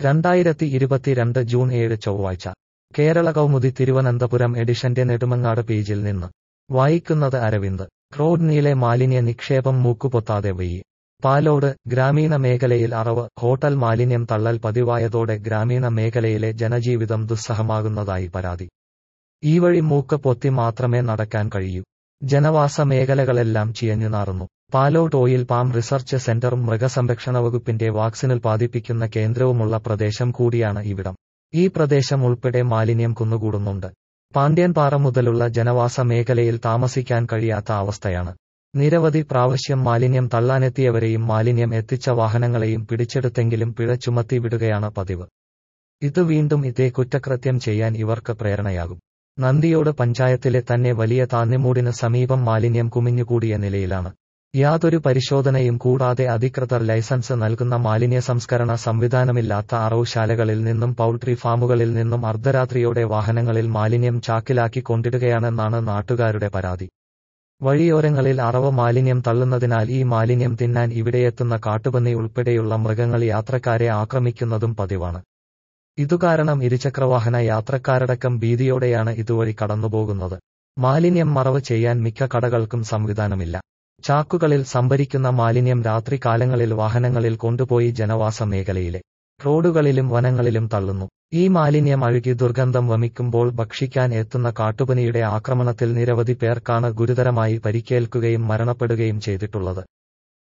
രണ്ടായിരത്തി ഇരുപത്തിരണ്ട് ജൂൺ ഏഴ് ചൊവ്വാഴ്ച കേരള കൗമുദി തിരുവനന്തപുരം എഡിഷന്റെ നെടുമങ്ങാട് പേജിൽ നിന്ന് വായിക്കുന്നത് അരവിന്ദ് റോഡ് നീളെ മാലിന്യ നിക്ഷേപം മൂക്കുപൊത്താതെ വയ്യ പാലോട് ഗ്രാമീണ മേഖലയിൽ അറവ് ഹോട്ടൽ മാലിന്യം തള്ളൽ പതിവായതോടെ ഗ്രാമീണ മേഖലയിലെ ജനജീവിതം ദുസ്സഹമാകുന്നതായി പരാതി ഈ വഴി മൂക്ക് പൊത്തി മാത്രമേ നടക്കാൻ കഴിയൂ ജനവാസ മേഖലകളെല്ലാം ചിയഞ്ഞു നാറുന്നു പാലോട് ഓയിൽ പാം റിസർച്ച് സെന്ററും മൃഗസംരക്ഷണ വകുപ്പിന്റെ വാക്സിൻ ഉൽപ്പാദിപ്പിക്കുന്ന കേന്ദ്രവുമുള്ള പ്രദേശം കൂടിയാണ് ഇവിടം ഈ പ്രദേശം ഉൾപ്പെടെ മാലിന്യം കുന്നുകൂടുന്നുണ്ട് പാണ്ഡ്യൻപാറ മുതലുള്ള ജനവാസ മേഖലയിൽ താമസിക്കാൻ കഴിയാത്ത അവസ്ഥയാണ് നിരവധി പ്രാവശ്യം മാലിന്യം തള്ളാനെത്തിയവരെയും മാലിന്യം എത്തിച്ച വാഹനങ്ങളെയും പിടിച്ചെടുത്തെങ്കിലും പിഴ ചുമത്തി വിടുകയാണ് പതിവ് ഇത് വീണ്ടും ഇതേ കുറ്റകൃത്യം ചെയ്യാൻ ഇവർക്ക് പ്രേരണയാകും നന്ദിയോട് പഞ്ചായത്തിലെ തന്നെ വലിയ താന്നിമൂടിന് സമീപം മാലിന്യം കുമിഞ്ഞുകൂടിയ നിലയിലാണ് യാതൊരു പരിശോധനയും കൂടാതെ അധികൃതർ ലൈസൻസ് നൽകുന്ന മാലിന്യ സംസ്കരണ സംവിധാനമില്ലാത്ത അറവുശാലകളിൽ നിന്നും പൗൾട്രി ഫാമുകളിൽ നിന്നും അർദ്ധരാത്രിയോടെ വാഹനങ്ങളിൽ മാലിന്യം ചാക്കിലാക്കി കൊണ്ടിടുകയാണെന്നാണ് നാട്ടുകാരുടെ പരാതി വഴിയോരങ്ങളിൽ അറവ് മാലിന്യം തള്ളുന്നതിനാൽ ഈ മാലിന്യം തിന്നാൻ ഇവിടെയെത്തുന്ന കാട്ടുപന്നി ഉൾപ്പെടെയുള്ള മൃഗങ്ങൾ യാത്രക്കാരെ ആക്രമിക്കുന്നതും പതിവാണ് ഇതുകാരണം ഇരുചക്രവാഹന യാത്രക്കാരടക്കം ഭീതിയോടെയാണ് ഇതുവഴി കടന്നുപോകുന്നത് മാലിന്യം മറവ് ചെയ്യാൻ മിക്ക കടകൾക്കും സംവിധാനമില്ല ചാക്കുകളിൽ സംഭരിക്കുന്ന മാലിന്യം രാത്രി കാലങ്ങളിൽ വാഹനങ്ങളിൽ കൊണ്ടുപോയി ജനവാസ മേഖലയിലെ റോഡുകളിലും വനങ്ങളിലും തള്ളുന്നു ഈ മാലിന്യം അഴുകി ദുർഗന്ധം വമിക്കുമ്പോൾ ഭക്ഷിക്കാൻ എത്തുന്ന കാട്ടുപനിയുടെ ആക്രമണത്തിൽ നിരവധി പേർക്കാണ് ഗുരുതരമായി പരിക്കേൽക്കുകയും മരണപ്പെടുകയും ചെയ്തിട്ടുള്ളത്